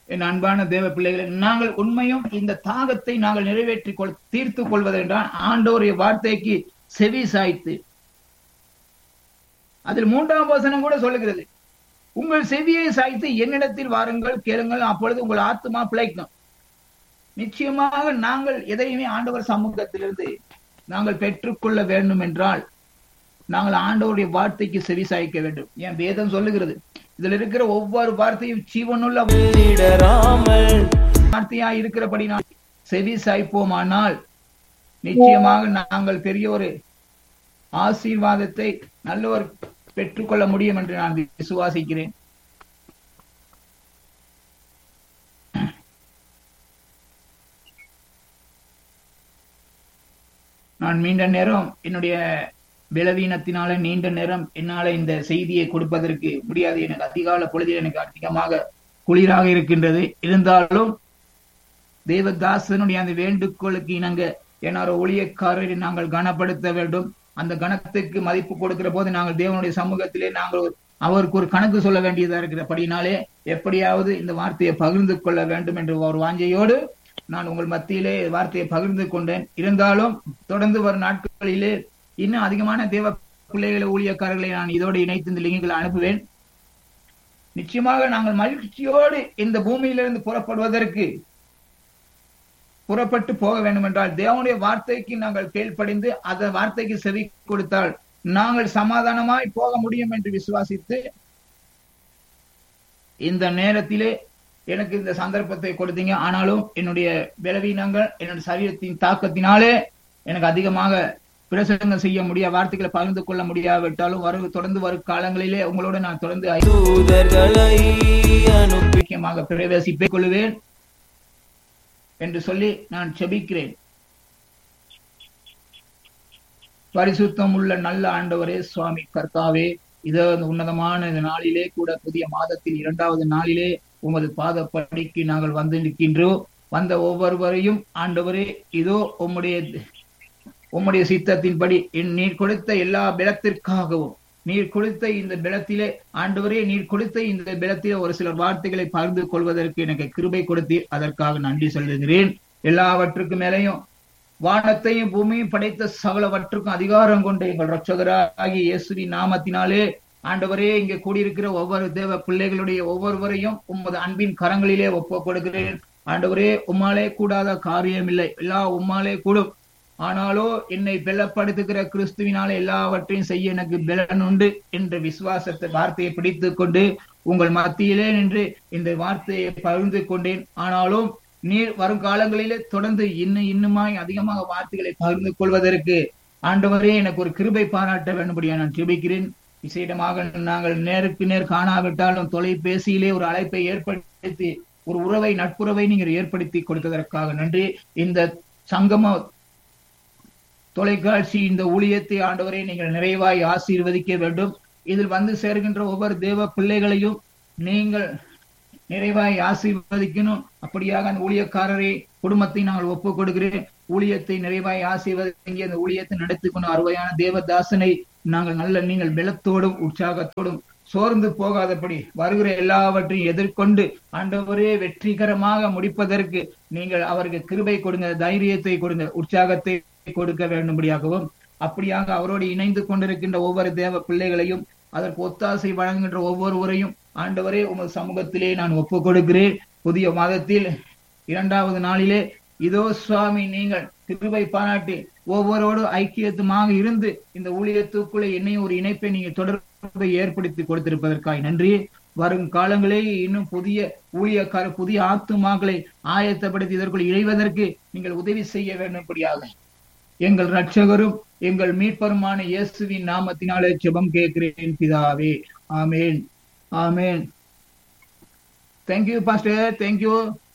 என் அன்பான தேவ பிள்ளைகளை நாங்கள் உண்மையும் இந்த தாகத்தை நாங்கள் நிறைவேற்றிக் கொள் தீர்த்து கொள்வதென்றால் ஆண்டோருடைய வார்த்தைக்கு செவி சாய்த்து அதில் மூன்றாம் வசனம் கூட சொல்லுகிறது உங்கள் செவியை சாய்த்து என்னிடத்தில் வாருங்கள் கேளுங்கள் அப்பொழுது உங்கள் ஆத்மா பிழைக்கும் நிச்சயமாக நாங்கள் எதையுமே ஆண்டவர் சமூகத்திலிருந்து நாங்கள் பெற்றுக்கொள்ள வேண்டும் என்றால் நாங்கள் ஆண்டவருடைய வார்த்தைக்கு செவி சாய்க்க வேண்டும் என் வேதம் சொல்லுகிறது இதுல இருக்கிற ஒவ்வொரு வார்த்தையும் ஜீவனுள்ள இடராமல் வார்த்தையா இருக்கிறபடி நான் செவி சாய்ப்போமானால் நிச்சயமாக நாங்கள் பெரிய ஒரு ஆசீர்வாதத்தை நல்லவர் பெற்றுக்கொள்ள முடியும் என்று நான் விசுவாசிக்கிறேன் நான் நீண்ட நேரம் என்னுடைய பலவீனத்தினால நீண்ட நேரம் என்னால இந்த செய்தியை கொடுப்பதற்கு முடியாது எனக்கு அதிகால பொழுதில் எனக்கு அதிகமாக குளிராக இருக்கின்றது இருந்தாலும் தேவதாசனுடைய அந்த வேண்டுகோளுக்கு இணங்க என்னார ஊழியக்காரரை நாங்கள் கனப்படுத்த வேண்டும் அந்த கணத்துக்கு மதிப்பு கொடுக்கிற போது நாங்கள் தேவனுடைய சமூகத்திலே நாங்கள் ஒரு- அவருக்கு ஒரு கணக்கு சொல்ல வேண்டியதா இருக்கிறபடினாலே எப்படியாவது இந்த வார்த்தையை பகிர்ந்து கொள்ள வேண்டும் என்ற ஒரு வாஞ்சையோடு நான் உங்கள் மத்தியிலே வார்த்தையை பகிர்ந்து கொண்டேன் இருந்தாலும் தொடர்ந்து வரும் நாட்களிலே இன்னும் அதிகமான தேவ பிள்ளைகளை ஊழியக்காரர்களை நான் இதோடு இணைத்து இந்த லிங்குகளை அனுப்புவேன் நிச்சயமாக நாங்கள் மகிழ்ச்சியோடு இந்த பூமியிலிருந்து புறப்படுவதற்கு புறப்பட்டு போக வேண்டும் என்றால் தேவனுடைய வார்த்தைக்கு நாங்கள் கீழ்ப்படிந்து அந்த வார்த்தைக்கு செவி கொடுத்தால் நாங்கள் சமாதானமாய் போக முடியும் என்று விசுவாசித்து இந்த நேரத்திலே எனக்கு இந்த சந்தர்ப்பத்தை கொடுத்தீங்க ஆனாலும் என்னுடைய பலவீனங்கள் என்னுடைய சரீரத்தின் தாக்கத்தினாலே எனக்கு அதிகமாக பிரசங்கம் செய்ய முடிய வார்த்தைகளை பகிர்ந்து கொள்ள முடியாவிட்டாலும் வரும் தொடர்ந்து வரும் காலங்களிலே உங்களோட நான் தொடர்ந்து தூதர்களை அனுப்பி ஐக்கியமாக பிரவேசிப்பிக் கொள்வேன் என்று சொல்லி நான் செபிக்கிறேன் பரிசுத்தம் உள்ள நல்ல ஆண்டவரே சுவாமி கர்த்தாவே இதோ இந்த உன்னதமான இந்த நாளிலே கூட புதிய மாதத்தின் இரண்டாவது நாளிலே உமது பாதப்படிக்கு நாங்கள் வந்து நிற்கின்றோம் வந்த ஒவ்வொருவரையும் ஆண்டவரே இதோ உம்முடைய உம்முடைய சித்தத்தின்படி என் நீர் கொடுத்த எல்லா பலத்திற்காகவும் நீர் கொடுத்த இந்த பலத்திலே ஆண்டவரே நீர் கொடுத்த இந்த பலத்திலே ஒரு சில வார்த்தைகளை பகிர்ந்து கொள்வதற்கு எனக்கு கிருபை கொடுத்தீர் அதற்காக நன்றி சொல்லுகிறேன் எல்லாவற்றுக்கும் மேலேயும் வானத்தையும் பூமியும் படைத்த சகலவற்றுக்கும் அதிகாரம் கொண்ட எங்கள் ரட்சகராகிய இயேசுவி நாமத்தினாலே ஆண்டவரே இங்கே கூடியிருக்கிற ஒவ்வொரு தேவ பிள்ளைகளுடைய ஒவ்வொருவரையும் உமது அன்பின் கரங்களிலே ஒப்பு கொடுக்கிறேன் ஆண்டவரே உம்மாலே கூடாத காரியம் இல்லை எல்லா உம்மாலே கூடும் ஆனாலோ என்னை பெலப்படுத்துகிற கிறிஸ்துவினாலே எல்லாவற்றையும் செய்ய எனக்கு பலன் உண்டு என்ற விசுவாசத்தை வார்த்தையை பிடித்துக் கொண்டு உங்கள் மத்தியிலே நின்று இந்த வார்த்தையை பகிர்ந்து கொண்டேன் ஆனாலும் நீர் வரும் காலங்களிலே தொடர்ந்து இன்னும் இன்னுமாய் அதிகமாக வார்த்தைகளை பகிர்ந்து கொள்வதற்கு ஆண்டவரே எனக்கு ஒரு கிருபை பாராட்ட வேண்டும்படியா நான் ஜெபிக்கிறேன் விசேடமாக நாங்கள் நேருக்கு நேர் காணாவிட்டாலும் தொலைபேசியிலே ஒரு அழைப்பை ஏற்படுத்தி ஒரு உறவை நட்புறவை நீங்கள் ஏற்படுத்தி கொடுத்ததற்காக நன்றி இந்த சங்கம தொலைக்காட்சி இந்த ஊழியத்தை ஆண்டவரை நீங்கள் நிறைவாய் ஆசீர்வதிக்க வேண்டும் இதில் வந்து சேர்கின்ற ஒவ்வொரு தேவ பிள்ளைகளையும் நீங்கள் நிறைவாய் ஆசீர்வதிக்கணும் அப்படியாக அந்த ஊழியக்காரரை குடும்பத்தை நாங்கள் ஒப்புக் கொடுக்கிறேன் ஊழியத்தை நிறைவாய் ஆசீர்வதிங்க அந்த ஊழியத்தை நடத்தி கொண்டு அருமையான தேவதாசனை நாங்கள் நல்ல நீங்கள் பலத்தோடும் உற்சாகத்தோடும் சோர்ந்து போகாதபடி வருகிற எல்லாவற்றையும் எதிர்கொண்டு ஆண்டவரே வெற்றிகரமாக முடிப்பதற்கு நீங்கள் அவருக்கு கிருபை கொடுங்க தைரியத்தை கொடுங்க உற்சாகத்தை கொடுக்க வேண்டும்படியாகவும் அப்படியாக அவரோடு இணைந்து கொண்டிருக்கின்ற ஒவ்வொரு தேவ பிள்ளைகளையும் அதற்கு ஒத்தாசை வழங்குகின்ற ஒவ்வொருவரையும் ஆண்டவரே உமது சமூகத்திலே நான் ஒப்புக் கொடுக்கிறேன் புதிய மாதத்தில் இரண்டாவது நாளிலே இதோ சுவாமி நீங்கள் கிருபை பாராட்டி ஒவ்வொருவரோடு ஐக்கியத்துமாக இருந்து இந்த ஊழியத்துக்குள்ளே என்னையும் ஒரு இணைப்பை நீங்க தொடர்பை ஏற்படுத்தி கொடுத்திருப்பதற்காக நன்றி வரும் காலங்களே இன்னும் புதிய ஊழியக்கார புதிய ஆத்துமாக்களை ஆயத்தப்படுத்தி இதற்குள் இணைவதற்கு நீங்கள் உதவி செய்ய வேண்டும்படியாக எங்கள் ரட்சகரும் எங்கள் மீட்பருமான இயேசுவின் நாமத்தினாலே ஜெபம் கேட்கிறேன் பிதாவே ஆமேன் ஆமேன் thank you pastor thank you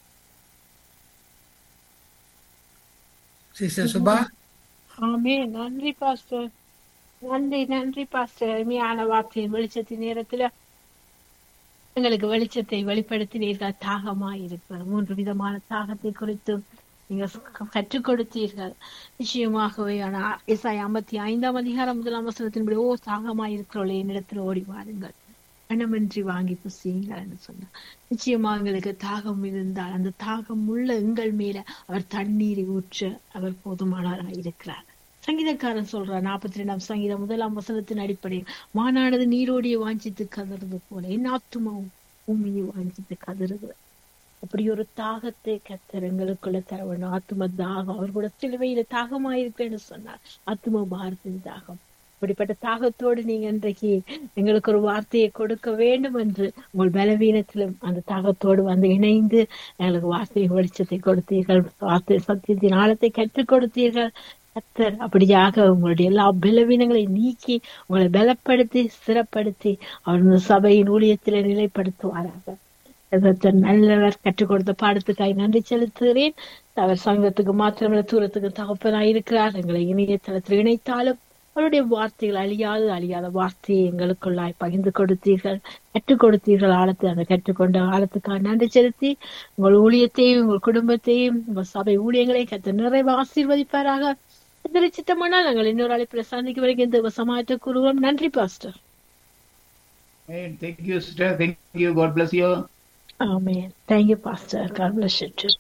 sister Subha ஆமே நன்றி பாஸ்டர் நன்றி நன்றி பாஸ்டர் அருமையான வார்த்தையின் வெளிச்சத்தின் நேரத்துல எங்களுக்கு வெளிச்சத்தை வெளிப்படுத்தினீர்கள் தாகமாய் இருக்கிற மூன்று விதமான தாகத்தை குறித்து நீங்க கற்றுக் கொடுத்தீர்கள் நிச்சயமாகவே ஆனால் இசாய் ஐம்பத்தி ஐந்தாம் அதிகாரம் முதலாம் வசனத்தின்படி ஓ தாகமாய் இருக்கிறவளே என்னிடத்தில் ஓடி வாருங்கள் பணமின்றி வாங்கி புசியுங்கள்னு சொன்னார் நிச்சயமா எங்களுக்கு தாகம் இருந்தால் அந்த தாகம் உள்ள எங்கள் மேல அவர் தண்ணீரை ஊற்ற அவர் போதுமானவராய் இருக்கிறார் சங்கீதக்காரன் சொல்றார் நாற்பத்தி ரெண்டாம் சங்கீதம் முதலாம் வசனத்தின் அடிப்படையில் மானானது நீரோடிய வாஞ்சித்து கதறது போல என் ஆத்துமாவும் பூமியை வாஞ்சித்து கதறுது அப்படி ஒரு தாகத்தை கத்தர் எங்களுக்குள்ள தர வேண்டும் ஆத்தும தாகம் அவர் கூட சிலுவையில தாகமாயிருப்பேன்னு சொன்னார் ஆத்தும பாரதின் தாகம் அப்படிப்பட்ட தாகத்தோடு நீங்க இன்றைக்கு எங்களுக்கு ஒரு வார்த்தையை கொடுக்க வேண்டும் என்று உங்கள் பலவீனத்திலும் அந்த தாகத்தோடு வந்து இணைந்து எங்களுக்கு வார்த்தை வெளிச்சத்தை கொடுத்தீர்கள் வார்த்தை சத்தியத்தின் ஆழத்தை கற்றுக் கொடுத்தீர்கள் கத்தர் அப்படியாக உங்களுடைய எல்லா பலவீனங்களையும் நீக்கி உங்களை பலப்படுத்தி ஸ்திரப்படுத்தி அவர் இந்த சபையின் ஊழியத்தில நிலைப்படுத்துவாராக கர்த்தர் நல்லவர் கற்றுக் கொடுத்த பாடத்துக்காய் நன்றி செலுத்துகிறேன் அவர் சங்கத்துக்கு மாத்திரமல்ல தூரத்துக்கு தகப்பனாய் இருக்கிறார் எங்களை இணையதளத்தில் இணைத்தாலும் அவருடைய வார்த்தைகள் அழியாது அழியாத வார்த்தையை எங்களுக்குள்ளாய் பகிர்ந்து கொடுத்தீர்கள் கற்றுக் கொடுத்தீர்கள் ஆழத்தை அந்த கற்றுக்கொண்ட ஆழத்துக்காக நன்றி செலுத்தி உங்கள் ஊழியத்தையும் உங்கள் குடும்பத்தையும் உங்கள் சபை ஊழியங்களையும் கத்த நிறைவு ஆசீர்வதிப்பாராக இந்த சித்தமானால் நாங்கள் இன்னொரு அழைப்பில் சந்திக்க வரைக்கும் இந்த சமாளித்த கூறுவோம் நன்றி pastor Amen. Thank you, sister. Thank you. God bless you. ஆமென் thank you pastor God bless you too.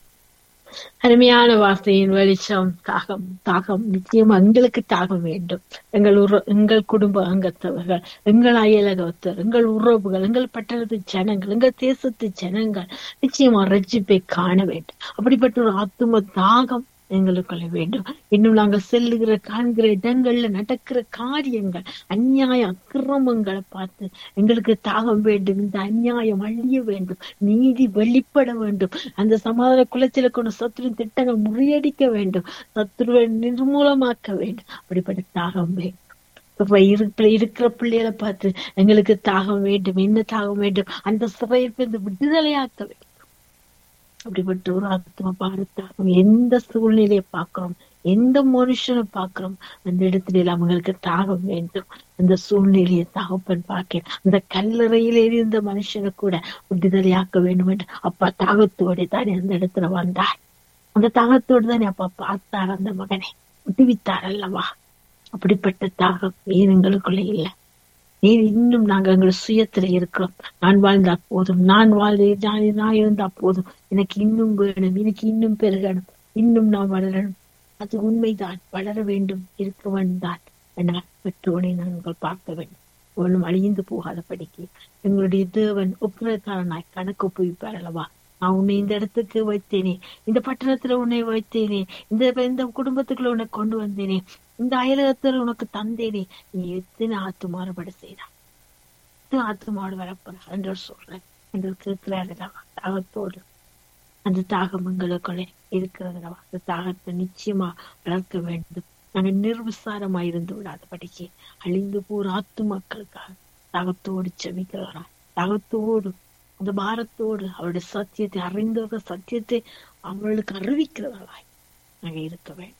அருமையான வார்த்தையின் வெளிச்சம் தாகம் தாகம் நிச்சயமா எங்களுக்கு தாகம் வேண்டும் எங்கள் உற எங்கள் குடும்ப அங்கத்தவர்கள் எங்கள் அயலகத்தர் எங்கள் உறவுகள் எங்கள் பட்டணத்து ஜனங்கள் எங்கள் தேசத்து ஜனங்கள் நிச்சயமா ரட்சிப்பை காண வேண்டும் அப்படிப்பட்ட ஒரு ஆத்தும தாகம் எங்களுக்குள்ள வேண்டும் இன்னும் நாங்கள் செல்லுகிற காண்கிற இடங்கள்ல நடக்கிற காரியங்கள் அநியாய அக்கிரமங்களை பார்த்து எங்களுக்கு தாகம் வேண்டும் இந்த அநியாயம் அழிய வேண்டும் நீதி வெளிப்பட வேண்டும் அந்த சமாதான குலத்தில கொண்டு சத்துருவின் திட்டங்கள் முறியடிக்க வேண்டும் சத்துருவை நிர்மூலமாக்க வேண்டும் அப்படிப்பட்ட தாகம் வேண்டும் இப்ப இருக்கிற இருக்கிற பிள்ளைகளை பார்த்து எங்களுக்கு தாகம் வேண்டும் என்ன தாகம் வேண்டும் அந்த சிறையிலிருந்து விடுதலையாக்க வேண்டும் அப்படிப்பட்ட ஒரு ஆத்ம பாரத்தாகும் எந்த சூழ்நிலையை பார்க்கிறோம் எந்த மனுஷனை பார்க்கிறோம் அந்த இடத்துல அவங்களுக்கு தாகம் வேண்டும் அந்த சூழ்நிலையை தகப்பன் பார்க்க அந்த கல்லறையில் இருந்த மனுஷனை கூட விடுதலையாக்க வேண்டும் என்று அப்பா தாகத்தோடு தானே அந்த இடத்துல வந்தார் அந்த தாகத்தோடு தானே அப்பா பார்த்தார் அந்த மகனை விடுவித்தார் அல்லவா அப்படிப்பட்ட தாகம் ஏன் எங்களுக்குள்ள இல்லை நீர் இன்னும் நாங்க எங்கள் சுயத்துல இருக்கிறோம் நான் வாழ்ந்தா போதும் நான் வாழ்ந்து நான் நான் இருந்தா போதும் எனக்கு இன்னும் வேணும் எனக்கு இன்னும் பெருகணும் இன்னும் நான் வளரணும் அது உண்மைதான் வளர வேண்டும் இருக்க வேண்டாம் என்னால் பெற்றோனை நாங்கள் பார்க்க வேண்டும் ஒன்றும் அழிந்து போகாதபடிக்கு எங்களுடைய தேவன் ஒப்புரக்காரனாய் கணக்கு ஒப்புவிப்பார் அல்லவா நான் உன்னை இந்த இடத்துக்கு வைத்தேனே இந்த பட்டணத்துல உன்னை வைத்தேனே இந்த இந்த குடும்பத்துக்குள்ள உன்னை கொண்டு வந்தேனே இந்த அயலகத்துல உனக்கு தந்தேனே நீ எத்தனை ஆத்து மாறுபட செய்தா எத்தனை ஆத்து மாடு வரப்போற என்று சொல்றேன் என்று கேட்கிறாரு தாகத்தோடு அந்த தாகம் எங்களுக்குள்ளே இருக்கிறது அந்த தாகத்தை நிச்சயமா வளர்க்க வேண்டும் நாங்க நிர்விசாரமா இருந்து விடாதபடிக்கு அழிந்து போற ஆத்து மக்களுக்காக தாகத்தோடு செவிக்கிறவரா தாகத்தோடு அந்த பாரத்தோடு அவருடைய சத்தியத்தை அறிந்தவர்கள் சத்தியத்தை அவர்களுக்கு அறிவிக்கிறவர்களாய் நாங்க இருக்க வேண்டும்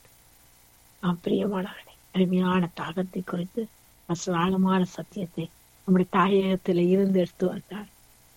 நாம் பிரியமானவர்களே அருமையான தாகத்தை குறித்து ஆழமான சத்தியத்தை நம்முடைய தாயகத்துல இருந்து எடுத்து வந்தார்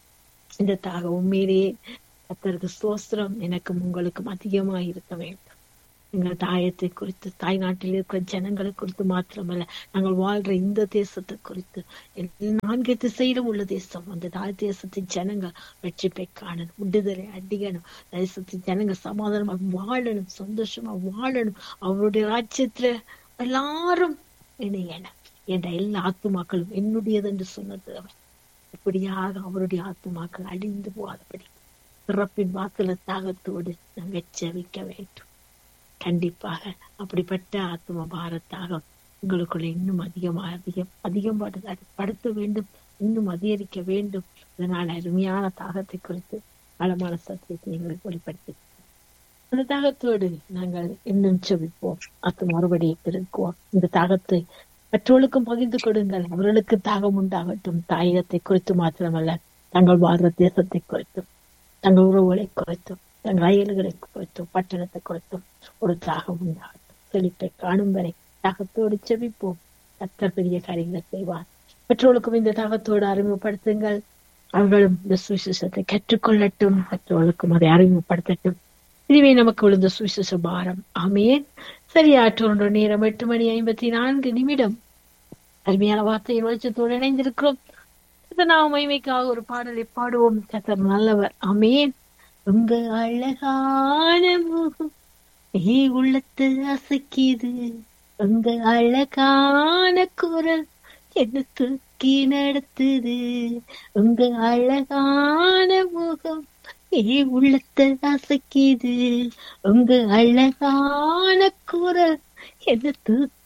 இந்த தாகம் உண்மையிலேயே கத்தருக்கு சோஸ்திரம் எனக்கும் உங்களுக்கும் அதிகமா இருக்க வேண்டும் எங்கள் தாயத்தை குறித்து தாய் நாட்டில் இருக்கிற ஜனங்களை குறித்து மாத்திரமல்ல நாங்கள் வாழ்ற இந்த தேசத்தை குறித்து நான்கு திசையிலும் உள்ள தேசம் அந்த தாய் தேசத்தின் ஜனங்கள் வெற்றிப்பை காணணும் விடுதலை அடிக்கணும் தேசத்தின் ஜனங்கள் சமாதானமா வாழணும் சந்தோஷமா வாழணும் அவருடைய ராஜ்யத்துல எல்லாரும் இணையணும் என்ற எல்லா ஆத்துமாக்களும் என்னுடையது என்று சொன்னது அவர் இப்படியாக அவருடைய ஆத்துமாக்கள் அழிந்து போகாதபடி பிறப்பின் வாக்குல தாகத்தோடு நாங்கள் செவிக்க வேண்டும் கண்டிப்பாக அப்படிப்பட்ட ஆத்ம பாரத்தாக உங்களுக்குள்ள இன்னும் அதிகமாக அதிகம் அதிகம் படுத்த வேண்டும் இன்னும் அதிகரிக்க வேண்டும் இதனால் அருமையான தாகத்தை குறித்து ஆழமான சத்தியத்தை எங்களுக்கு வெளிப்படுத்தி அந்த தாகத்தோடு நாங்கள் இன்னும் செவிப்போம் அது மறுபடியும் பெருக்குவோம் இந்த தாகத்தை மற்றவர்களுக்கும் பகிர்ந்து கொடுங்கள் அவர்களுக்கு தாகம் உண்டாகட்டும் தாயகத்தை குறித்து மாத்திரமல்ல தங்கள் வாழ்ற தேசத்தை குறித்தும் தங்கள் உறவுகளை குறித்தும் தங்கள் அயல்களை குறித்தும் பட்டணத்தை குறித்தும் ஒரு தாகம் உண்டாகட்டும் செழிப்பை காணும் வரை தாகத்தோடு செவிப்போம் கத்தர் பெரிய காரியங்களை செய்வார் பெற்றோருக்கும் இந்த தாகத்தோடு அறிமுகப்படுத்துங்கள் அவர்களும் இந்த சுவிசேஷத்தை கற்றுக்கொள்ளட்டும் மற்றவர்களுக்கும் அதை அறிமுகப்படுத்தட்டும் இதுவே நமக்கு விழுந்த சுவிசேஷ பாரம் ஆமேன் சரியாற்றொன்று நேரம் எட்டு மணி ஐம்பத்தி நான்கு நிமிடம் அருமையான வார்த்தையின் வெளிச்சத்தோடு இணைந்திருக்கிறோம் பரிசுத்த நாம மகிமைக்காக ஒரு பாடலை பாடுவோம் கத்தர் நல்லவர் அமேன் உங்க அழகான முகம் ஏ உள்ளத்து அசைக்குது உங்க அழகான குரல் என்ன தூக்கி நடத்துது உங்க அழகான முகம் ஏ உள்ளத்தை அசைக்குது உங்க அழகான குரல் என்ன தூக்கி